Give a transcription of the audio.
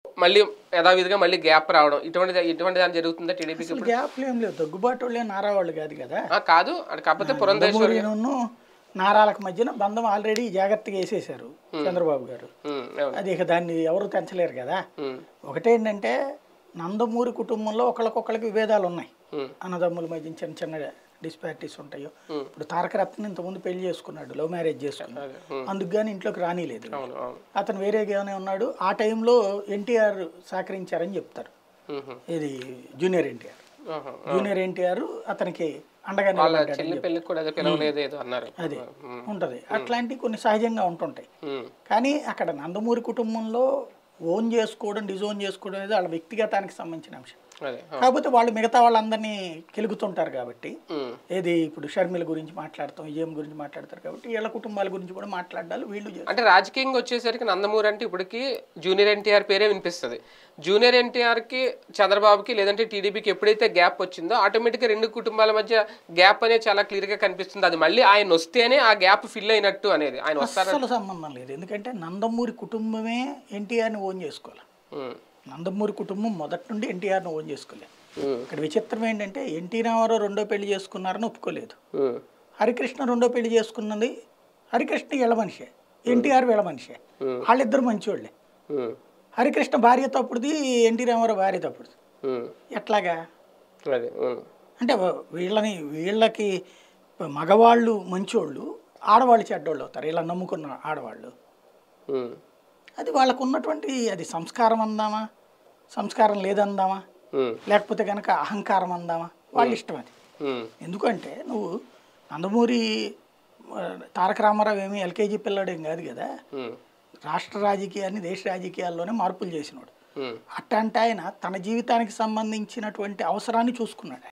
మళ్ళీ యథావిధిగా మళ్ళీ గ్యాప్ రావడం ఇటువంటి ఇటువంటి దాని జరుగుతుందా టీడీపీకి అసలు గ్యాప్లు ఏం లేవు దగ్గుబాటు వాళ్ళే నారా వాళ్ళు కాదు కదా ఆ, కాదు అది కాకపోతే పురంధేశ్వరి నందమూరిను నారాలకు మధ్యన బంధం ఆల్రెడీ జాగ్రత్తగా వేసేశారు చంద్రబాబు గారు ఉమ్, అవును. అది ఇక దాన్ని ఎవరు తెంచలేరు కదా ఉమ్, ఒకటేంటంటే నందమూరి కుటుంబంలో ఒకరికొకరికి విభేదాలు ఉన్నాయి ఉమ్, అన్నదమ్ముల మధ్య చిన్న చిన్న డిస్పారిటీస్ ఉంటాయో ఇప్పుడు తారక రత్న ఇంతకుముందు పెళ్లి చేసుకున్నాడు లవ్ మ్యారేజ్ చేసుకున్నాడు అదే, ఉమ్, అందుకు కానీ ఇంట్లోకి రానిలేదు అవును అవును అతను వేరేగానే ఉన్నాడు ఆ టైంలో ఎన్టీఆర్ సహకరించారని చెప్తారు ఉహు, ఇది జూనియర్ ఎన్టీఆర్ ఆహా. జూనియర్ ఎన్టీఆర్ అతనికి అండగా వాళ్ళ నిలబడ్డాడు చెల్లి పెళ్ళికి కూడా అదే పిలవలేదు ఏదో అన్నారు అది ఉంటది అట్లాంటివి కొన్ని సహజంగా ఉంటుంటాయి ఉమ్, కానీ అక్కడ నందమూరి కుటుంబంలో ఓన్ చేసుకోవడం డిజోన్ చేసుకోవడం అనేది వాళ్ళ వ్యక్తిగతానికి సంబంధించిన అంశం అదే ఆ, కాకపోతే వాళ్ళు మిగతా వాళ్ళందరినీ కెలుగుతుంటారు కాబట్టి ఉమ్, ఏది ఇప్పుడు షర్మిల గురించి మాట్లాడతాం విజయం గురించి మాట్లాడతారు కాబట్టి వీళ్ళ కుటుంబాల గురించి కూడా మాట్లాడాలి వీళ్ళు చేస్తారు. అంటే రాజకీయంగా వచ్చేసరికి నందమూరి అంటే ఇప్పటికి జూనియర్ ఎన్టీఆర్ పేరే వినిపిస్తుంది జూనియర్ ఎన్టీఆర్ కి చంద్రబాబుకి లేదంటే టీడీపీకి ఎప్పుడైతే గ్యాప్ వచ్చిందో ఆటోమేటిక్గా రెండు కుటుంబాల మధ్య గ్యాప్ అనేది చాలా క్లియర్ గా కనిపిస్తుంది అది మళ్ళీ ఆయన వస్తేనే ఆ గ్యాప్ ఫిల్ అయినట్టు అనేది ఆయన వస్తారని అస్సలు సంబంధం లేదు ఎందుకంటే నందమూరి కుటుంబమే ఎన్టీఆర్ని ఓన్ చేసుకోవాలి ఉమ్, నందమూరి కుటుంబం మొదటి నుండి ఎన్టీఆర్ని ఓన్ చేసుకోలేదు ఉమ్, ఇక్కడ విచిత్రం ఏంటంటే ఎన్టీ రామారావు రెండో పెళ్లి చేసుకున్నారని ఒప్పుకోలేదు ఉమ్, హరికృష్ణ రెండో పెళ్లి చేసుకున్నది హరికృష్ణ వీళ్ళ మనిషే ఎన్టీఆర్ వీళ్ళ మనిషే Hmm. వాళ్ళిద్దరు మంచివాళ్ళే ఉమ్, హరికృష్ణ భార్య తప్పుడుది ఎన్టీ రామారావు భార్య తప్పుడుది ఉమ్, ఎట్లాగా అదే ఉమ్, అంటే వా- వీళ్ళని వీళ్ళకి మగవాళ్ళు మంచోళ్ళు ఆడవాళ్ళు చెడ్డోళ్ళు అవుతారు ఇలా నమ్ముకున్న ఆడవాళ్ళు ఉమ్, అది వాళ్ళకు ఉన్నటువంటి అది సంస్కారం అందామా సంస్కారం లేదందామా ఉమ్, లేకపోతే కనుక అహంకారం అందామా వాళ్ళ ఇష్టం అది ఉమ్, ఎందుకంటే నువ్వు నందమూరి ఆ, తారక రామారావు ఏమి ఎల్కేజీ పిల్లాడేం కాదు కదా ఉమ్, రాష్ట్ర రాజకీయాన్ని దేశ రాజకీయాల్లోనే మార్పులు చేసినాడు ఉమ్, అట్టంటే ఆయన తన జీవితానికి సంబంధించినటువంటి అవసరాన్ని చూసుకున్నాడు